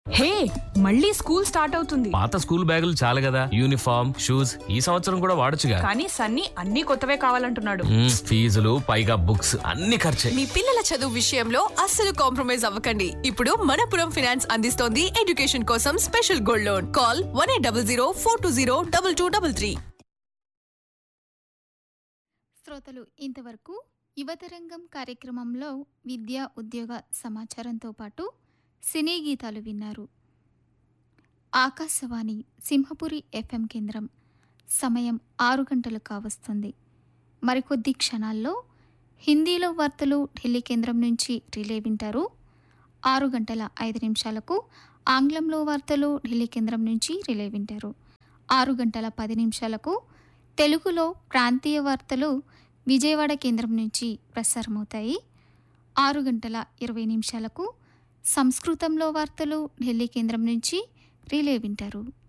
హే మళ్ళీ school start అవుతుంది పాత స్కూల్ బ్యాగులు చాలు కదా యూనిఫామ్ షూస్ ఈ సంవత్సరం కూడా వాడొచ్చుగా కానీ సన్నీ అన్ని కొత్తవే కావాలంటున్నాడు మ్మ్, ఫీజులు పైగా బుక్స్ అన్ని ఖర్చే మీ పిల్లల చదువు విషయంలో అస్సలు కాంప్రమైజ్ అవ్వకండి ఇప్పుడు మనపురం ఫైనాన్స్ అందిస్తోంది ఎడ్యుకేషన్ కోసం special gold loan call one eight double zero four two zero double two double three శ్రోతలు ఇంతవరకు యువతరంగం కార్యక్రమంలో విద్యా ఉద్యోగ సమాచారంతో పాటు సినీ గీతాలు విన్నారు ఆకాశవాణి సింహపురి ఎఫ్ఎం కేంద్రం సమయం ఆరు గంటలు కావస్తుంది మరికొద్ది క్షణాల్లో హిందీలో వార్తలు ఢిల్లీ కేంద్రం నుంచి రిలే వింటారు ఆరు గంటల ఐదు నిమిషాలకు ఆంగ్లంలో వార్తలు ఢిల్లీ కేంద్రం నుంచి రిలే వింటారు ఆరు గంటల పది నిమిషాలకు తెలుగులో ప్రాంతీయ వార్తలు విజయవాడ కేంద్రం నుంచి ప్రసారమవుతాయి ఆరు గంటల ఇరవై నిమిషాలకు సంస్కృతంలో వార్తలు ఢిల్లీ కేంద్రం నుంచి రిలే వింటారు